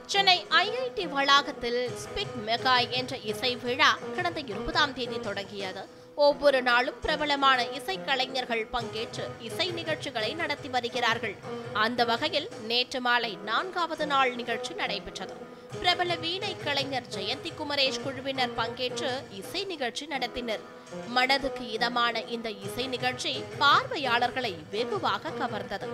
Chennai IIT வளாகத்தில் ஸ்பிக் மெகாய் என்ற இசை விழா கடந்த இருபதாம் தேதி தொடங்கியது ஒவ்வொரு நாளும் பிரபலமான இசைக்கலைஞர்கள் பங்கேற்று இசை நிகழ்ச்சிகளை நடத்தி வருகிறார்கள் அந்த வகையில் நேற்று மாலை நான்காவது நாள் நிகழ்ச்சி நடைபெற்றது பிரபல வீணை கலைஞர் ஜெயந்தி குமரேஷ் குழுவினர் பங்கேற்று இசை நிகழ்ச்சி நடத்தினர் மனதுக்கு இதமான இந்த இசை நிகழ்ச்சி பார்வையாளர்களை வெகுவாக கவர்ந்தது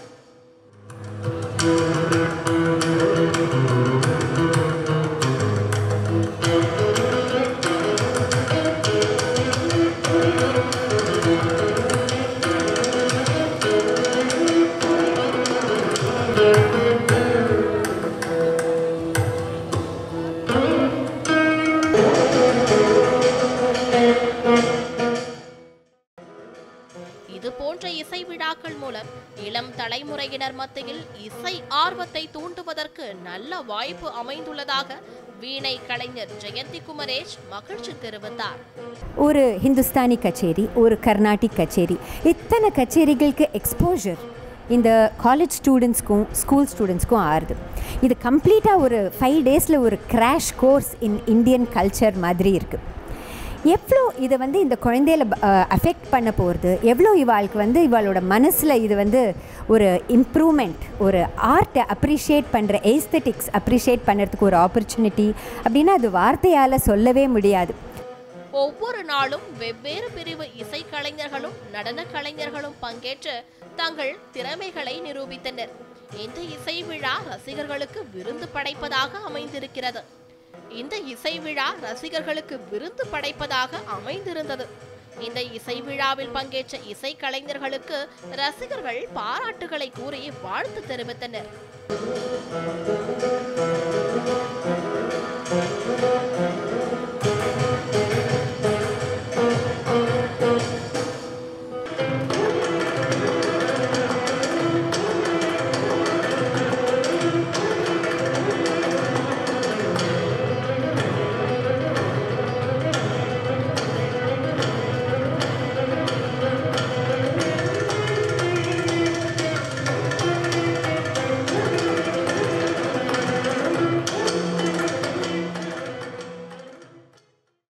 இது போன்ற இசை விழாக்கள் மூலம் இளம் தலைமுறையினர் மத்தியில் இசை ஆர்வத்தை தூண்டுவதற்கு நல்ல வாய்ப்பு அமைந்துள்ளதாக வீணை கலைஞர் ஜெயந்தி குமரேஷ் மகிழ்ச்சி தெரிவித்தார் ஒரு ஹிந்துஸ்தானி கச்சேரி ஒரு கர்நாடிக் கச்சேரி இத்தனை கச்சேரிகளுக்கு எக்ஸ்போஜர் இந்த காலேஜ் ஸ்டூடெண்ட்ஸ்க்கும் ஸ்கூல் ஸ்டூடெண்ட்ஸ்க்கும் ஆறுது இது கம்ப்ளீட்டாக ஒரு ஃபைவ் டேஸில் ஒரு crash course in Indian culture மாதிரி இருக்குது எவ்வளோ இதை வந்து இந்த குழந்தையில அஃபெக்ட் பண்ண போகிறது எவ்வளோ இவாளுக்கு வந்து இவாளோட மனசில் இது வந்து ஒரு இம்ப்ரூவ்மெண்ட் ஒரு ஆர்ட்டை அப்ரிஷியேட் பண்ணுற எஸ்தெட்டிக்ஸ் அப்ரிஷியேட் பண்ணுறதுக்கு ஒரு ஆப்பர்ச்சுனிட்டி அப்படின்னா அது வார்த்தையால் சொல்லவே முடியாது ஒவ்வொரு நாளும் வெவ்வேறு பிரிவு இசைக்கலைஞர்களும் நடன கலைஞர்களும் பங்கேற்று தங்கள் திறமைகளை நிரூபித்தனர் இந்த இசை விழா ரசிகர்களுக்கு விருந்து படைப்பதாக அமைந்திருக்கிறது இந்த இசை விழா ரசிகர்களுக்கு விருந்து படைப்பதாக அமைந்திருந்தது இந்த இசை விழாவில் பங்கேற்ற இசை கலைஞர்களுக்கு ரசிகர்கள் பாராட்டுகளை கூறி வாழ்த்து தெரிவித்தனர்